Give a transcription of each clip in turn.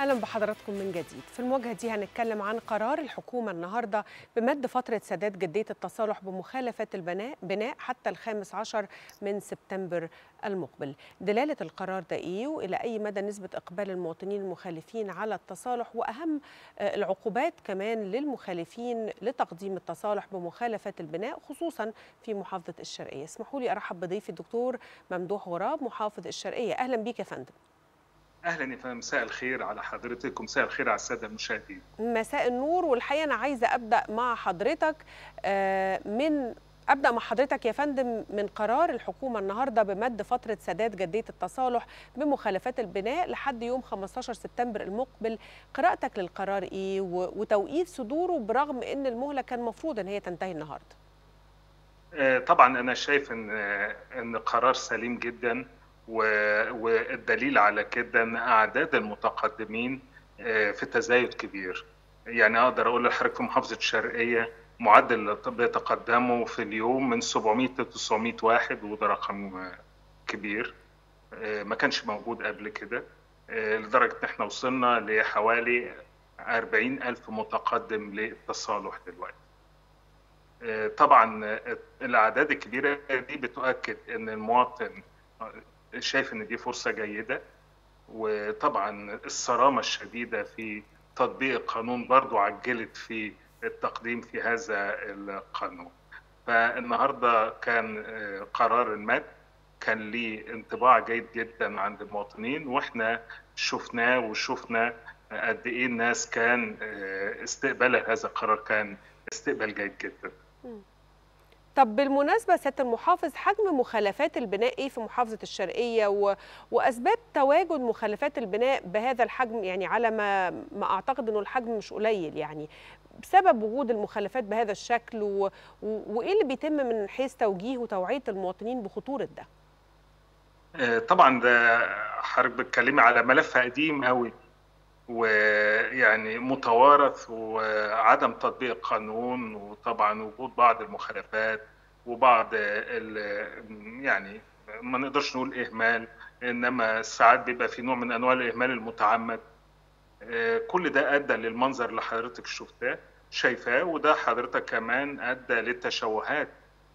اهلا بحضراتكم من جديد في المواجهه دي هنتكلم عن قرار الحكومه النهارده بمد فتره سداد جديه التصالح بمخالفه البناء بناء حتى الخامس عشر من سبتمبر المقبل دلاله القرار ده ايه والى اي مدى نسبه اقبال المواطنين المخالفين على التصالح واهم العقوبات كمان للمخالفين لتقديم التصالح بمخالفه البناء خصوصا في محافظه الشرقيه اسمحوا لي ارحب بضيفي الدكتور ممدوح غراب محافظ الشرقيه اهلا بيك يا فندم اهلا يا فندم مساء الخير على حضرتك ومساء الخير على الساده المشاهدين مساء النور والحقيقه انا عايزه ابدا مع حضرتك من ابدا مع حضرتك يا فندم من قرار الحكومه النهارده بمد فتره سداد جديه التصالح بمخالفات البناء لحد يوم 15 سبتمبر المقبل قراءتك للقرار ايه وتوقيت صدوره برغم ان المهله كان المفروض ان هي تنتهي النهارده طبعا انا شايف ان ان قرار سليم جدا والدليل على كده ان اعداد المتقدمين في تزايد كبير يعني اقدر اقول لحضرتك في محافظه الشرقيه معدل بيتقدموا في اليوم من 700 ل 900 واحد وده رقم كبير ما كانش موجود قبل كده لدرجه ان احنا وصلنا لحوالي 40 ألف متقدم للتصالح دلوقتي طبعا الاعداد الكبيره دي بتؤكد ان المواطن شايف ان دي فرصه جيده وطبعا الصرامه الشديده في تطبيق القانون برضو عجلت في التقديم في هذا القانون فالنهارده كان قرار المد كان ليه انطباع جيد جدا عند المواطنين واحنا شفناه وشفنا قد ايه الناس كان استقبالها هذا القرار كان استقبال جيد جدا طب بالمناسبة سيادة المحافظ حجم مخالفات البناء ايه في محافظة الشرقية و... وأسباب تواجد مخالفات البناء بهذا الحجم يعني على ما ما أعتقد إنه الحجم مش قليل يعني بسبب وجود المخالفات بهذا الشكل و... و... وإيه اللي بيتم من حيث توجيه وتوعية المواطنين بخطورة ده؟ طبعا ده حضرتك بتتكلمي على ملف قديم قوي ويعني متوارث وعدم تطبيق القانون وطبعا وجود بعض المخالفات وبعض يعني ما نقدرش نقول اهمال انما ساعات بيبقى في نوع من انواع الاهمال المتعمد كل ده ادى للمنظر اللي حضرتك شفتاه شايفاه وده حضرتك كمان ادى للتشوهات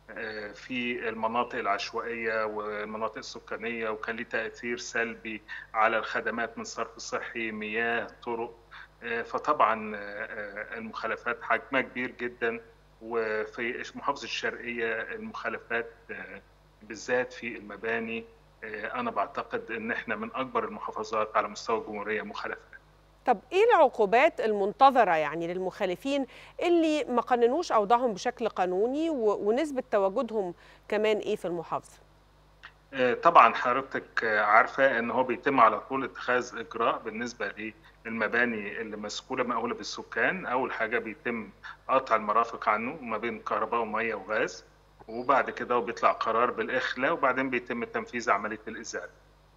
في المناطق العشوائية والمناطق السكانية وكان ليه تأثير سلبي على الخدمات من صرف صحي مياه طرق فطبعا المخالفات حجمها كبير جدا وفي محافظة الشرقية المخالفات بالذات في المباني أنا بعتقد إن إحنا من أكبر المحافظات على مستوى الجمهورية مخالفات طب ايه العقوبات المنتظره يعني للمخالفين اللي ما قننوش اوضاعهم بشكل قانوني ونسبه تواجدهم كمان ايه في المحافظه؟ طبعا حضرتك عارفه ان هو بيتم على طول اتخاذ اجراء بالنسبه للمباني اللي مسكونه مأهوله بالسكان اول حاجه بيتم قطع المرافق عنه ما بين كهرباء وميه وغاز وبعد كده بيطلع قرار بالاخلاء وبعدين بيتم تنفيذ عمليه الازاله.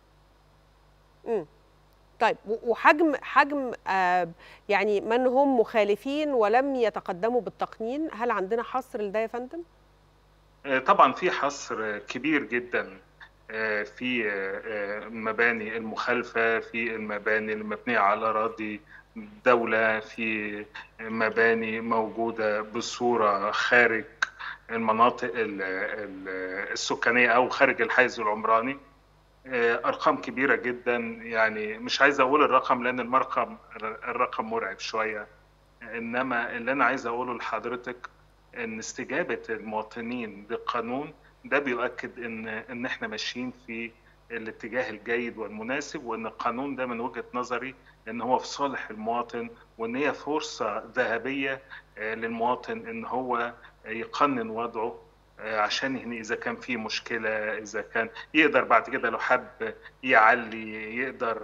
امم طيب وحجم حجم آه يعني من هم مخالفين ولم يتقدموا بالتقنين هل عندنا حصر لده يا فندم؟ طبعا في حصر كبير جدا في مباني المخالفه في المباني المبنيه على اراضي دوله في مباني موجوده بصوره خارج المناطق السكانيه او خارج الحيز العمراني ارقام كبيره جدا يعني مش عايز اقول الرقم لان الرقم الرقم مرعب شويه انما اللي انا عايز اقوله لحضرتك ان استجابه المواطنين للقانون ده بيؤكد ان ان احنا ماشيين في الاتجاه الجيد والمناسب وان القانون ده من وجهه نظري ان هو في صالح المواطن وان هي فرصه ذهبيه للمواطن ان هو يقنن وضعه عشان هنا اذا كان في مشكله اذا كان يقدر بعد كده لو حب يعلي يقدر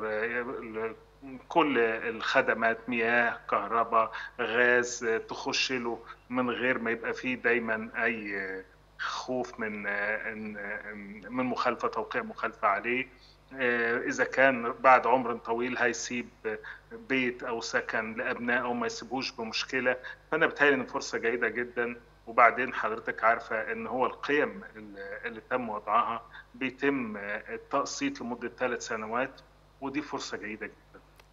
كل الخدمات مياه كهرباء غاز تخش له من غير ما يبقى فيه دايما اي خوف من من مخالفه توقيع مخالفه عليه اذا كان بعد عمر طويل هيسيب بيت او سكن لابنائه ما يسيبوش بمشكله فانا بتهيألي ان فرصه جيده جدا وبعدين حضرتك عارفه ان هو القيم اللي تم وضعها بيتم التقسيط لمده ثلاث سنوات ودي فرصه جيده جدا.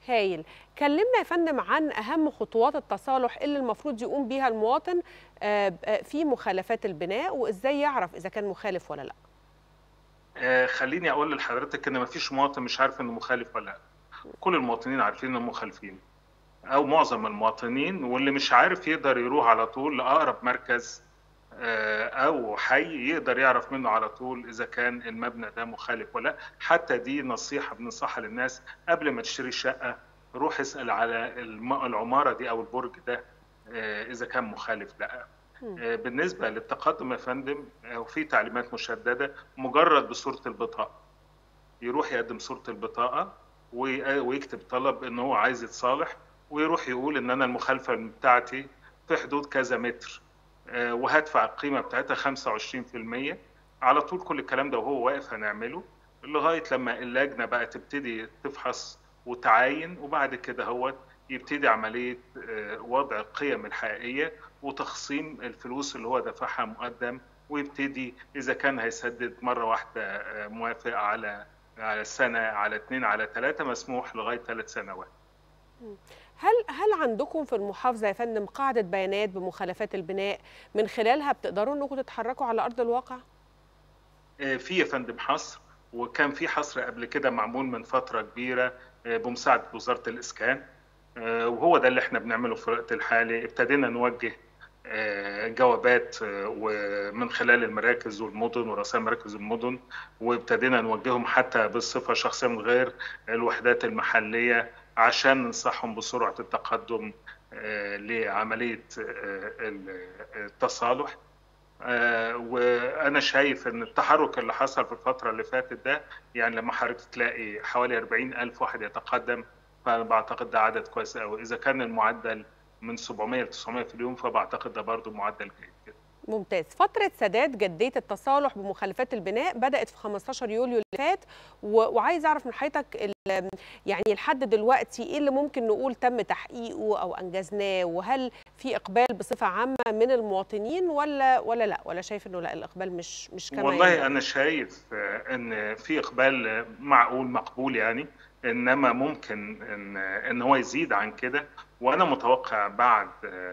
هايل كلمنا يا فندم عن اهم خطوات التصالح اللي المفروض يقوم بيها المواطن في مخالفات البناء وازاي يعرف اذا كان مخالف ولا لا آه خليني اقول لحضرتك ان مفيش مواطن مش عارف انه مخالف ولا لا كل المواطنين عارفين انهم مخالفين او معظم المواطنين واللي مش عارف يقدر يروح على طول لاقرب مركز آه او حي يقدر يعرف منه على طول اذا كان المبنى ده مخالف ولا لا حتى دي نصيحه بننصحها للناس قبل ما تشتري شقه روح اسال على العماره دي او البرج ده آه اذا كان مخالف لا بالنسبة للتقدم يا فندم وفي تعليمات مشددة مجرد بصورة البطاقة يروح يقدم صورة البطاقة ويكتب طلب ان هو عايز يتصالح ويروح يقول ان انا المخالفة بتاعتي في حدود كذا متر وهدفع القيمة بتاعتها 25% على طول كل الكلام ده وهو واقف هنعمله لغاية لما اللجنة بقى تبتدي تفحص وتعاين وبعد كده هو يبتدي عملية وضع القيم الحقيقية وتخصيم الفلوس اللي هو دفعها مقدم ويبتدي إذا كان هيسدد مرة واحدة موافق على على سنة على اثنين على ثلاثة مسموح لغاية ثلاث سنوات هل هل عندكم في المحافظة يا فندم قاعدة بيانات بمخالفات البناء من خلالها بتقدروا انكم تتحركوا على أرض الواقع؟ في يا فندم حصر وكان في حصر قبل كده معمول من فترة كبيرة بمساعدة وزارة الإسكان وهو ده اللي احنا بنعمله في الوقت الحالي ابتدينا نوجه جوابات ومن خلال المراكز والمدن ورؤساء مراكز المدن وابتدينا نوجههم حتى بالصفه شخصيه من غير الوحدات المحليه عشان ننصحهم بسرعه التقدم لعمليه التصالح وانا شايف ان التحرك اللي حصل في الفتره اللي فاتت ده يعني لما حضرتك تلاقي حوالي 40 الف واحد يتقدم فانا بعتقد ده عدد كويس قوي اذا كان المعدل من 700 ل 900 في اليوم فبعتقد ده برضه معدل جيد جدا ممتاز فترة سداد جدية التصالح بمخالفات البناء بدأت في 15 يوليو اللي فات وعايز أعرف من حضرتك يعني لحد دلوقتي إيه اللي ممكن نقول تم تحقيقه أو أنجزناه وهل في إقبال بصفة عامة من المواطنين ولا ولا لا ولا شايف إنه لا الإقبال مش مش كما والله يعني. أنا شايف إن في إقبال معقول مقبول يعني انما ممكن ان ان هو يزيد عن كده وانا متوقع بعد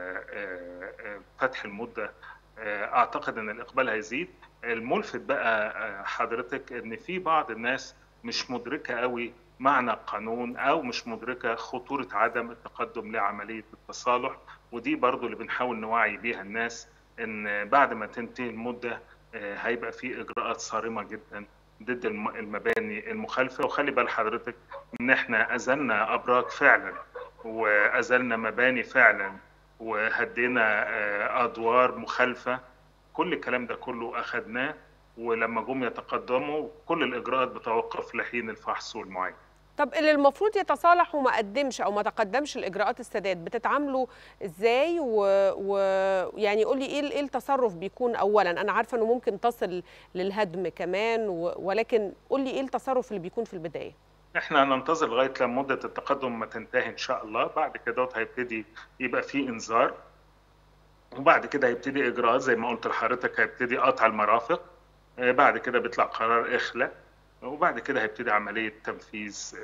فتح المده اعتقد ان الاقبال هيزيد الملفت بقى حضرتك ان في بعض الناس مش مدركه قوي معنى القانون او مش مدركه خطوره عدم التقدم لعمليه التصالح ودي برضو اللي بنحاول نوعي بيها الناس ان بعد ما تنتهي المده هيبقى في اجراءات صارمه جدا ضد المباني المخالفه وخلي بال حضرتك ان احنا ازلنا ابراج فعلا وازلنا مباني فعلا وهدينا ادوار مخالفه كل الكلام ده كله اخذناه ولما جم يتقدموا كل الاجراءات بتوقف لحين الفحص والمعاينه طب اللي المفروض يتصالح وما قدمش او ما تقدمش لاجراءات السداد بتتعاملوا ازاي ويعني و... قول لي ايه ايه التصرف بيكون اولا انا عارفه انه ممكن تصل للهدم كمان و... ولكن قول لي ايه التصرف اللي بيكون في البدايه احنا هننتظر لغايه لما مده التقدم ما تنتهي ان شاء الله بعد كده هيبتدي يبقى في انذار وبعد كده هيبتدي اجراءات زي ما قلت لحضرتك هيبتدي قطع المرافق بعد كده بيطلع قرار اخلاء وبعد كده هيبتدي عمليه تنفيذ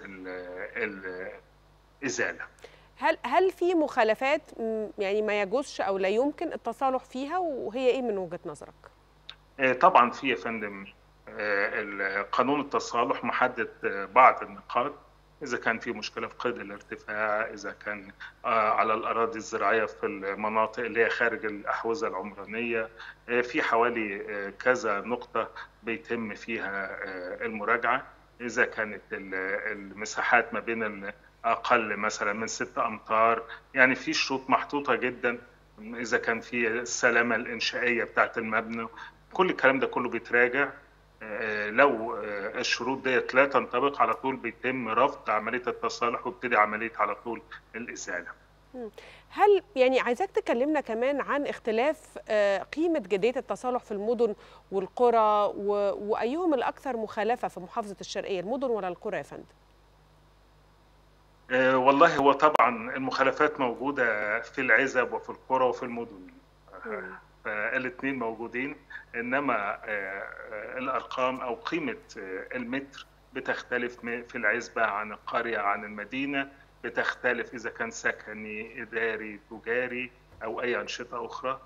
الازاله هل هل في مخالفات يعني ما يجوزش او لا يمكن التصالح فيها وهي ايه من وجهه نظرك طبعا في يا فندم قانون التصالح محدد بعض النقاط اذا كان في مشكله في قيد الارتفاع اذا كان على الاراضي الزراعيه في المناطق اللي هي خارج الاحوزه العمرانيه في حوالي كذا نقطه بيتم فيها المراجعه اذا كانت المساحات ما بين اقل مثلا من 6 امتار يعني في شروط محطوطه جدا اذا كان في السلامه الانشائيه بتاعه المبنى كل الكلام ده كله بيتراجع لو الشروط ديت لا تنطبق على طول بيتم رفض عمليه التصالح وابتدي عمليه على طول الازاله. هل يعني عايزاك تكلمنا كمان عن اختلاف قيمه جديه التصالح في المدن والقرى وايهم الاكثر مخالفه في محافظه الشرقيه المدن ولا القرى يا فندم؟ والله هو طبعا المخالفات موجوده في العزب وفي القرى وفي المدن. فالاثنين موجودين انما الارقام او قيمه المتر بتختلف في العزبه عن القريه عن المدينه بتختلف اذا كان سكني اداري تجاري او اي انشطه اخرى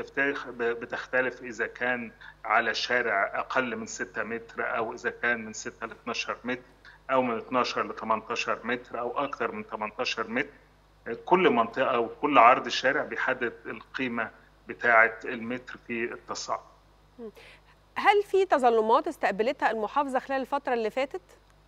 بتختلف اذا كان على شارع اقل من 6 متر او اذا كان من 6 ل 12 متر او من 12 ل 18 متر او اكثر من 18 متر كل منطقه وكل عرض الشارع بيحدد القيمه بتاعه المتر في التصاعد هل في تظلمات استقبلتها المحافظه خلال الفتره اللي فاتت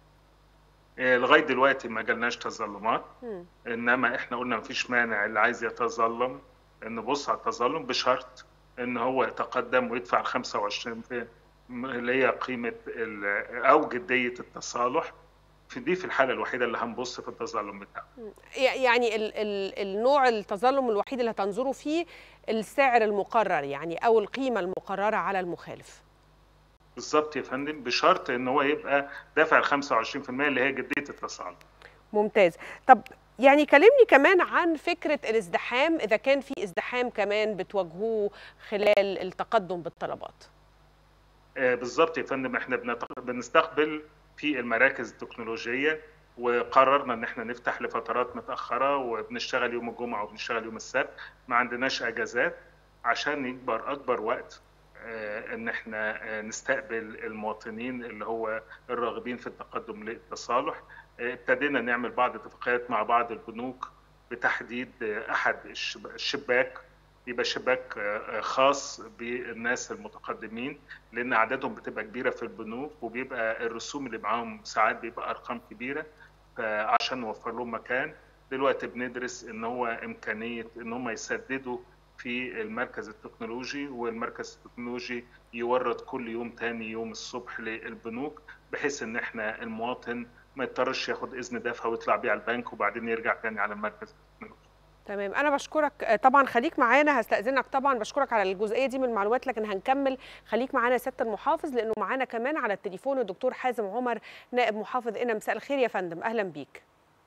لغايه دلوقتي ما جالناش تظلمات انما احنا قلنا مفيش مانع اللي عايز يتظلم نبص على التظلم بشرط ان هو يتقدم ويدفع 25 اللي هي قيمه او جديه التصالح في دي في الحاله الوحيده اللي هنبص في التظلم بتاعه يعني ال ال النوع التظلم الوحيد اللي هتنظروا فيه السعر المقرر يعني او القيمه المقرره على المخالف بالظبط يا فندم بشرط ان هو يبقى دافع 25% اللي هي جديه التصالح ممتاز طب يعني كلمني كمان عن فكرة الازدحام إذا كان في ازدحام كمان بتواجهوه خلال التقدم بالطلبات آه بالظبط يا فندم احنا بنستقبل في المراكز التكنولوجية وقررنا ان احنا نفتح لفترات متأخرة وبنشتغل يوم الجمعة وبنشتغل يوم السبت ما عندناش اجازات عشان يكبر اكبر وقت آه ان احنا آه نستقبل المواطنين اللي هو الراغبين في التقدم للتصالح ابتدينا نعمل بعض اتفاقيات مع بعض البنوك بتحديد احد الشباك يبقى شباك خاص بالناس المتقدمين لان اعدادهم بتبقى كبيره في البنوك وبيبقى الرسوم اللي معاهم ساعات بيبقى ارقام كبيره فعشان نوفر لهم مكان دلوقتي بندرس ان هو امكانيه ان هم يسددوا في المركز التكنولوجي والمركز التكنولوجي يورد كل يوم تاني يوم الصبح للبنوك بحيث ان احنا المواطن ما يضطرش ياخد اذن دفع ويطلع بيه على البنك وبعدين يرجع تاني على المركز التكنولوجي. تمام انا بشكرك طبعا خليك معانا هستاذنك طبعا بشكرك على الجزئيه دي من المعلومات لكن هنكمل خليك معانا يا سياده المحافظ لانه معانا كمان على التليفون الدكتور حازم عمر نائب محافظ قنا مساء الخير يا فندم اهلا بيك.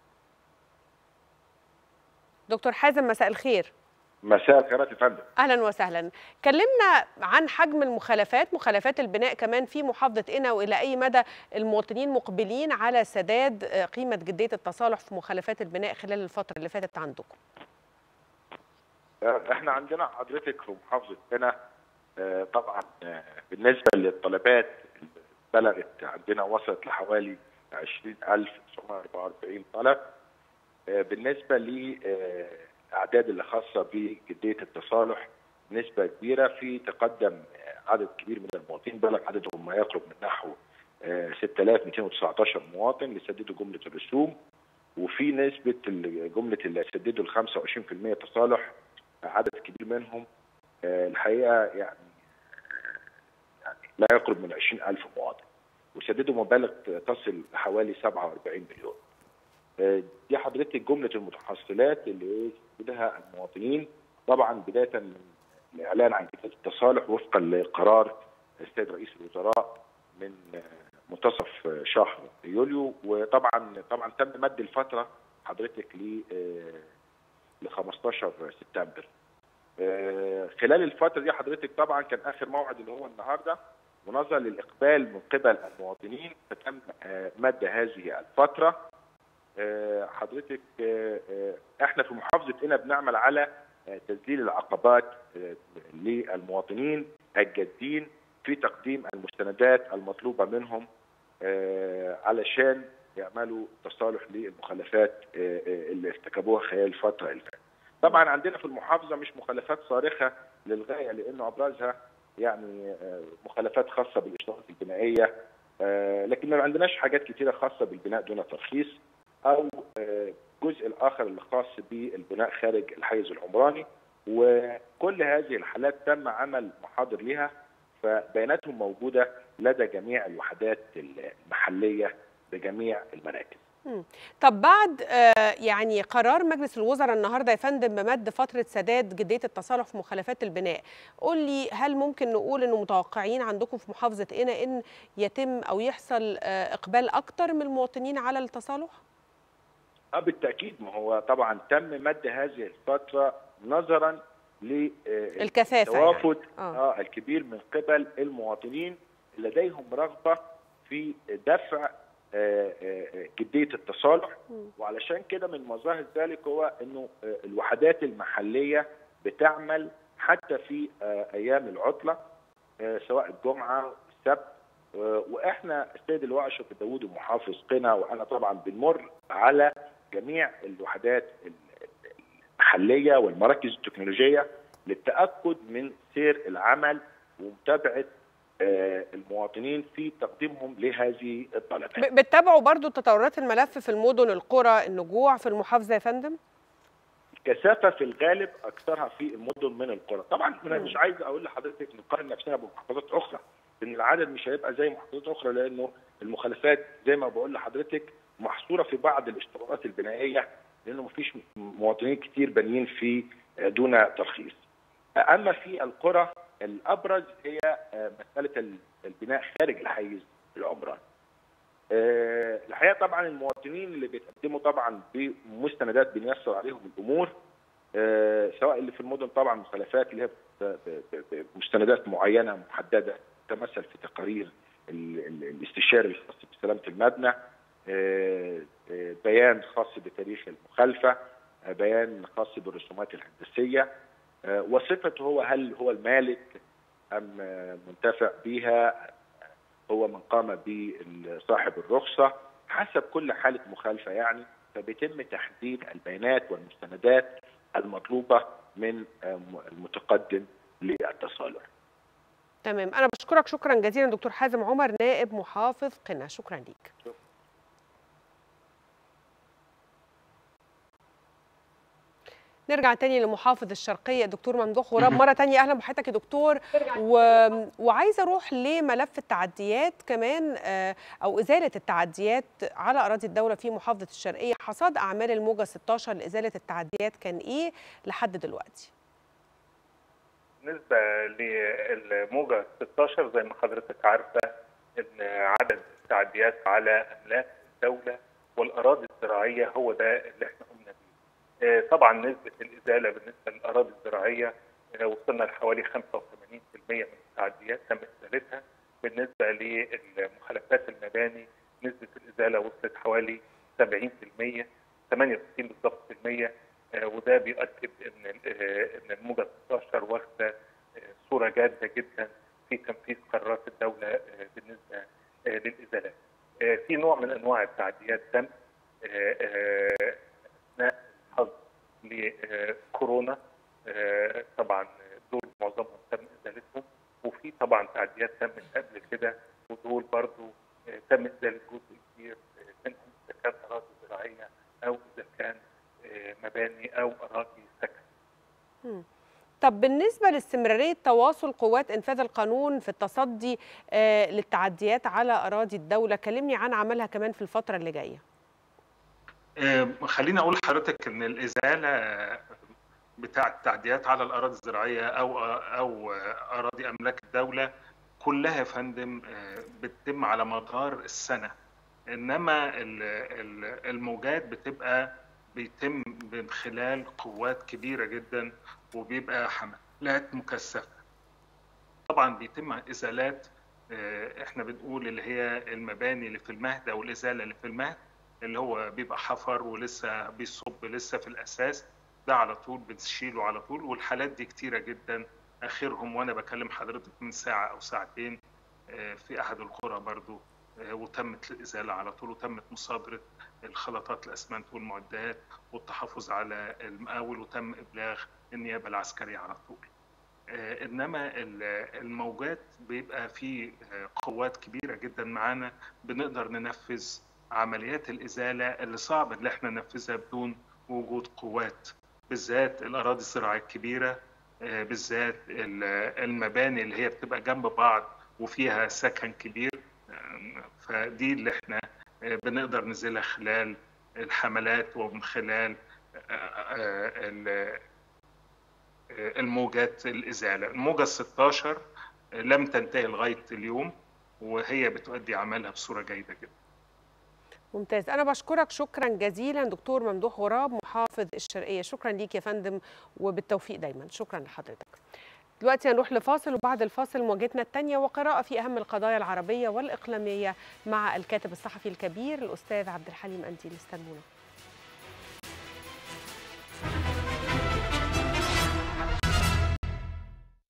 دكتور حازم مساء الخير. مساء الخيرات يا فندم اهلا وسهلا كلمنا عن حجم المخالفات مخالفات البناء كمان في محافظه قنا والى اي مدى المواطنين مقبلين على سداد قيمه جديه التصالح في مخالفات البناء خلال الفتره اللي فاتت عندكم احنا عندنا حضرتك في محافظه قنا طبعا بالنسبه للطلبات بلغت عندنا وصلت لحوالي 20944 طلب بالنسبه ل الاعداد اللي خاصه بجديه التصالح نسبه كبيره في تقدم عدد كبير من المواطنين بلغ عددهم ما يقرب من نحو 6219 مواطن لسددوا جمله الرسوم وفي نسبه جمله اللي سددوا ال 25% تصالح عدد كبير منهم الحقيقه يعني يعني لا يقرب من 20000 مواطن وسددوا مبالغ تصل لحوالي 47 مليون دي حضرتك جمله المتحصلات اللي سددها المواطنين طبعا بدايه من الاعلان عن جديه التصالح وفقا لقرار السيد رئيس الوزراء من منتصف شهر يوليو وطبعا طبعا تم مد الفتره حضرتك ل ل 15 سبتمبر خلال الفتره دي حضرتك طبعا كان اخر موعد اللي هو النهارده ونظرا للاقبال من قبل المواطنين فتم مد هذه الفتره حضرتك احنا في محافظه قنا بنعمل على تذليل العقبات للمواطنين الجادين في تقديم المستندات المطلوبه منهم علشان يعملوا تصالح للمخالفات اللي ارتكبوها خلال الفتره اللي فاتت. طبعا عندنا في المحافظه مش مخالفات صارخه للغايه لانه ابرزها يعني مخالفات خاصه بالاشارات البنائيه لكن ما عندناش حاجات كثيره خاصه بالبناء دون ترخيص او الجزء الاخر اللي خاص بالبناء خارج الحيز العمراني وكل هذه الحالات تم عمل محاضر لها فبياناتهم موجوده لدى جميع الوحدات المحليه بجميع المراكز. طب بعد يعني قرار مجلس الوزراء النهارده يا فندم بمد فتره سداد جديه التصالح في مخالفات البناء، قول لي هل ممكن نقول انه متوقعين عندكم في محافظه قنا ان يتم او يحصل اقبال اكتر من المواطنين على التصالح؟ اه بالتاكيد ما هو طبعا تم مد هذه الفتره نظرا للكثافه التوافد يعني. آه. الكبير من قبل المواطنين لديهم رغبه في دفع جديه التصالح وعلشان كده من مظاهر ذلك هو انه الوحدات المحليه بتعمل حتى في ايام العطله سواء الجمعه السبت واحنا السيد اللواء اشرف الداوود ومحافظ قنا وانا طبعا بنمر على جميع الوحدات المحليه والمراكز التكنولوجيه للتاكد من سير العمل ومتابعه المواطنين في تقديمهم لهذه الطلبات. بتتابعوا برضو تطورات الملف في المدن القرى النجوع في المحافظه يا فندم؟ كثافه في الغالب اكثرها في المدن من القرى، طبعا انا مش عايز اقول لحضرتك نقارن نفسنا بمحافظات اخرى، لان العدد مش هيبقى زي محافظات اخرى لانه المخالفات زي ما بقول لحضرتك محصوره في بعض الاشتراطات البنائيه لانه مفيش مواطنين كتير بانيين في دون ترخيص. اما في القرى الابرز هي مساله البناء خارج الحيز العمراني. الحقيقه طبعا المواطنين اللي بيتقدموا طبعا بمستندات بنيسر عليهم الامور سواء اللي في المدن طبعا مخالفات اللي هي مستندات معينه محدده تتمثل في تقارير الاستشاري الخاص بسلامه المبنى بيان خاص بتاريخ المخالفه بيان خاص بالرسومات الهندسيه وصفته هو هل هو المالك ام منتفع بها هو من قام بصاحب الرخصه حسب كل حاله مخالفه يعني فبيتم تحديد البيانات والمستندات المطلوبه من المتقدم للتصالح. تمام انا بشكرك شكرا جزيلا دكتور حازم عمر نائب محافظ قنا شكرا ليك. شكرا. نرجع تاني لمحافظ الشرقية دكتور ممدوح غراب مرة تانية أهلا بحضرتك يا دكتور و... وعايزة أروح لملف التعديات كمان أو إزالة التعديات على أراضي الدولة في محافظة الشرقية حصاد أعمال الموجة 16 لإزالة التعديات كان إيه لحد دلوقتي؟ بالنسبة للموجة 16 زي ما حضرتك عارفة إن عدد التعديات على أملاك الدولة والأراضي الزراعية هو ده اللي احنا قلنا بيه. طبعا نسبة الإزالة بالنسبة للأراضي الزراعية وصلنا لحوالي 85% من التعديات تم إزالتها بالنسبة لمخالفات المباني نسبة الإزالة وصلت حوالي 70% 68 بالضبط في المية وده بيؤكد ان ان الموجه 16 واخده صوره جاده جدا في تنفيذ قرارات الدوله بالنسبه للازالات. في نوع من انواع التعديات تم اثناء الحظر لكورونا طبعا دول معظمهم تم ازالتهم وفي طبعا تعديات تمت قبل كده ودول برضو تم ازاله جزء كبير منهم اذا كان اراضي زراعيه او اذا كان مباني او اراضي سكن. طب بالنسبه لاستمراريه تواصل قوات انفاذ القانون في التصدي آه للتعديات على اراضي الدوله كلمني عن عملها كمان في الفتره اللي جايه. آه خليني اقول لحضرتك ان الازاله بتاع التعديات على الاراضي الزراعيه او او اراضي املاك الدوله كلها يا فندم بتتم على مدار السنه انما الموجات بتبقى بيتم من خلال قوات كبيرة جدا وبيبقى حملات مكثفة طبعا بيتم إزالات احنا بنقول اللي هي المباني اللي في المهد أو الإزالة اللي في المهد اللي هو بيبقى حفر ولسه بيصب لسه في الأساس ده على طول بتشيله على طول والحالات دي كتيرة جدا آخرهم وأنا بكلم حضرتك من ساعة أو ساعتين في أحد القرى برضو وتمت الإزالة على طول وتمت مصادرة الخلطات الأسمنت والمعدات والتحفظ على المقاول وتم إبلاغ النيابة العسكرية على طول إنما الموجات بيبقى في قوات كبيرة جدا معانا بنقدر ننفذ عمليات الإزالة اللي صعب اللي احنا ننفذها بدون وجود قوات بالذات الأراضي الزراعية الكبيرة بالذات المباني اللي هي بتبقى جنب بعض وفيها سكن كبير فدي اللي احنا بنقدر ننزلها خلال الحملات ومن خلال الموجات الإزالة الموجة 16 لم تنتهي لغاية اليوم وهي بتؤدي عملها بصورة جيدة جدا ممتاز أنا بشكرك شكرا جزيلا دكتور ممدوح غراب محافظ الشرقية شكرا ليك يا فندم وبالتوفيق دايما شكرا لحضرتك دلوقتي هنروح لفاصل وبعد الفاصل مواجهتنا الثانيه وقراءه في اهم القضايا العربيه والاقليميه مع الكاتب الصحفي الكبير الاستاذ عبد الحليم انديل استنونا